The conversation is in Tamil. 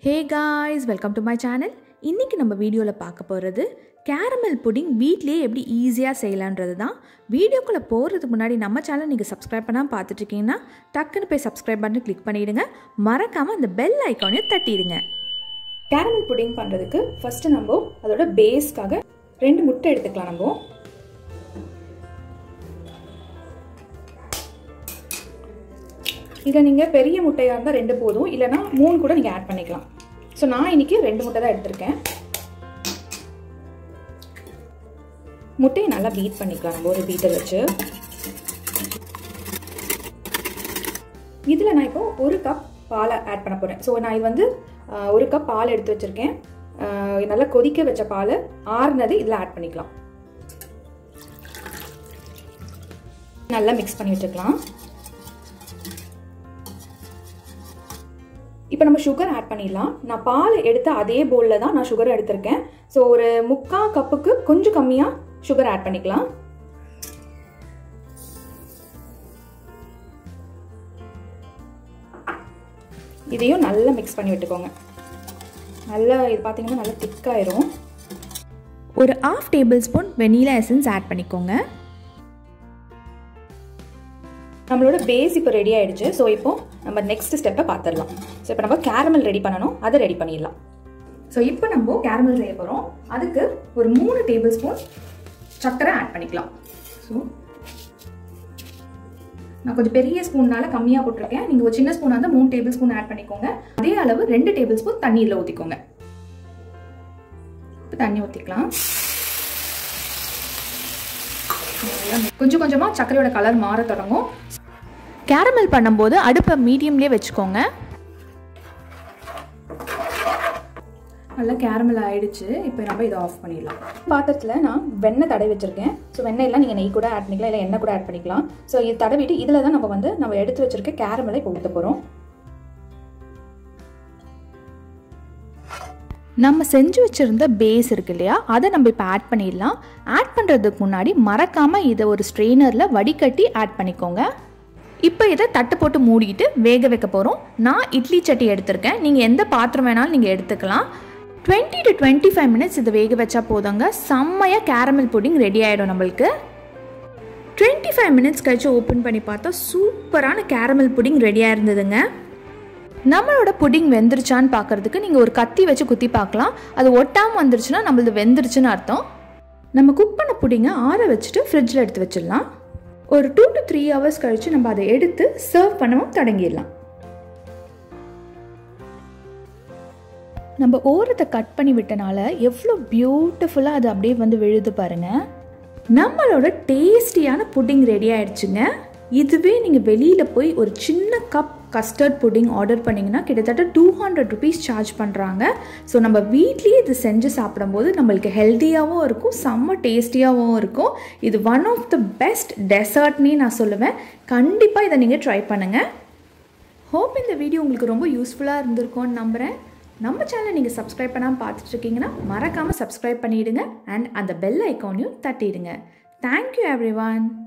hey guys welcome to my channel இன்றைக்கி நம்ம வீடியோவில் பார்க்க போகிறது கேரமல் புடிங் வீட்லேயே எப்படி ஈஸியாக செய்யலான்றது தான் வீடியோக்குள்ளே போகிறதுக்கு முன்னாடி நம்ம சேனல் நீங்கள் சப்ஸ்கிரைப் பண்ணால் பார்த்துட்ருக்கீங்கன்னா டக்குன்னு போய் சப்ஸ்கிரைப் பட்டன் கிளிக் பண்ணிவிடுங்க மறக்காமல் அந்த பெல் ஐக்கானையும் தட்டிடுங்க கேரமல் புடிங் பண்ணுறதுக்கு ஃபஸ்ட்டு நம்ம அதோட பேஸ்க்காக ரெண்டு முட்டை எடுத்துக்கலாம் நம்ம இதில் நீங்கள் பெரிய முட்டையாக இருந்தால் ரெண்டு போதும் இல்லைனா மூணு கூட நீங்கள் ஆட் பண்ணிக்கலாம் ஸோ நான் இன்னைக்கு ரெண்டு முட்டை தான் எடுத்திருக்கேன் முட்டையை நல்லா பீட் பண்ணிக்கலாம் நம்ம ஒரு பீட்டர் வச்சு இதில் நான் இப்போ ஒரு கப் பாலை ஆட் பண்ண போகிறேன் ஸோ நான் இது வந்து ஒரு கப் பால் எடுத்து வச்சுருக்கேன் நல்லா கொதிக்க வச்ச பால் ஆறுனது இதில் ஆட் பண்ணிக்கலாம் நல்லா மிக்ஸ் பண்ணி வச்சுக்கலாம் இப்போ நம்ம சுகர் ஆட் பண்ணிடலாம் நான் பால் எடுத்த அதே பவுலில் தான் நான் சுகர் எடுத்திருக்கேன் ஸோ ஒரு முக்கால் கப்புக்கு கொஞ்சம் கம்மியாக சுகர் ஆட் பண்ணிக்கலாம் இதையும் நல்லா மிக்ஸ் பண்ணி விட்டுக்கோங்க நல்லா இது பார்த்தீங்கன்னா நல்லா திக்காயிரும் ஒரு half tablespoon vanilla essence add பண்ணிக்கோங்க நம்மளோட பேஸ் இப்போ ரெடி ஆயிடுச்சு ஸோ இப்போ நம்ம நெக்ஸ்ட் ஸ்டெப்பை பார்த்துடலாம் ஸோ இப்போ நம்ம கேரமல் ரெடி பண்ணணும் அதை ரெடி பண்ணிடலாம் ஸோ இப்போ நம்ம கேரமல் செய்ய போகிறோம் அதுக்கு ஒரு மூணு டேபிள் ஸ்பூன் சர்க்கரை ஆட் பண்ணிக்கலாம் ஸோ நான் கொஞ்சம் பெரிய ஸ்பூன்னால கம்மியாக போட்டிருக்கேன் நீங்கள் ஒரு சின்ன ஸ்பூனாக இருந்தால் மூணு டேபிள் ஸ்பூன் ஆட் பண்ணிக்கோங்க அதே அளவு ரெண்டு டேபிள் ஸ்பூன் தண்ணியில் ஊற்றிக்கோங்க இப்போ தண்ணி ஊற்றிக்கலாம் கொஞ்சம் கொஞ்சமாக சர்க்கரையோட கலர் மாற தொடங்கும் கேரமல் பண்ணும்போது அடுப்பை மீடியம்லேயே வச்சுக்கோங்க நல்லா கேரமல் ஆயிடுச்சு இப்போ நம்ம இதை ஆஃப் பண்ணிடலாம் பாத்திரத்தில் நான் வெண்ணெய் தடவி வச்சிருக்கேன் ஸோ வெண்ணெயெல்லாம் நீங்கள் நெய் கூட ஆட் பண்ணிக்கலாம் இல்லை எண்ணெய் கூட ஆட் பண்ணிக்கலாம் ஸோ இது தடவிட்டு இதில் தான் நம்ம வந்து நம்ம எடுத்து வச்சிருக்க கேரமலை இப்போ ஊற்ற போகிறோம் நம்ம செஞ்சு வச்சுருந்த பேஸ் இருக்கு இல்லையா அதை நம்ம இப்போ ஆட் பண்ணிடலாம் ஆட் பண்ணுறதுக்கு முன்னாடி மறக்காமல் இதை ஒரு ஸ்ட்ரெயினரில் வடிகட்டி ஆட் பண்ணிக்கோங்க இப்போ இதை தட்டு போட்டு மூடிட்டு வேக வைக்க போகிறோம் நான் இட்லி சட்டி எடுத்திருக்கேன் நீங்கள் எந்த பாத்திரம் வேணாலும் நீங்கள் எடுத்துக்கலாம் twenty to twenty five minutes இதை வேக வச்சா போதுங்க செம்மையாக கேரமல் புடிங் ரெடி ஆகிடும் நம்மளுக்கு டுவெண்ட்டி ஃபைவ் மினிட்ஸ் கழிச்சு ஓப்பன் பண்ணி பார்த்தா சூப்பரான கேரமல் புடிங் ரெடியாக இருந்ததுங்க நம்மளோட புடிங் வெந்துருச்சான்னு பார்க்குறதுக்கு நீங்கள் ஒரு கத்தி வச்சு குத்தி பார்க்கலாம் அது ஒட்டாமல் வந்துருச்சுன்னா நம்மளது வெந்துருச்சுன்னு அர்த்தம் நம்ம குக் பண்ண புடிங்கை ஆற வச்சுட்டு ஃப்ரிட்ஜில் எடுத்து வச்சிடலாம் ஒரு டூ டு த்ரீ ஹவர்ஸ் கழித்து நம்ம அதை எடுத்து சர்வ் பண்ணவும் தொடங்கிடலாம் நம்ம ஓரத்தை கட் பண்ணி விட்டனால எவ்வளோ பியூட்டிஃபுல்லாக அது அப்படியே வந்து விழுது பாருங்க நம்மளோட டேஸ்டியான புட்டிங் ரெடி ஆயிடுச்சுங்க இதுவே நீங்கள் வெளியில் போய் ஒரு சின்ன கப் கஸ்டர்ட் புட்டிங் ஆர்டர் பண்ணிங்கன்னா கிட்டத்தட்ட டூ ஹண்ட்ரட் ருபீஸ் சார்ஜ் பண்ணுறாங்க ஸோ நம்ம வீட்லேயே இது செஞ்சு சாப்பிடும்போது நம்மளுக்கு ஹெல்த்தியாகவும் இருக்கும் செம்ம டேஸ்டியாகவும் இருக்கும் இது ஒன் ஆஃப் த பெஸ்ட் டெசர்ட்னே நான் சொல்லுவேன் கண்டிப்பாக இதை நீங்கள் ட்ரை பண்ணுங்கள் ஹோப் இந்த வீடியோ உங்களுக்கு ரொம்ப யூஸ்ஃபுல்லாக இருந்திருக்கும்னு நம்புகிறேன் நம்ம சேனலை நீங்கள் சப்ஸ்கிரைப் பண்ணாமல் பார்த்துட்ருக்கீங்கன்னா மறக்காமல் சப்ஸ்கிரைப் பண்ணிவிடுங்க அண்ட் அந்த பெல் ஐக்கானையும் தட்டிடுங்க தேங்க்யூ எவ்ரி ஒன்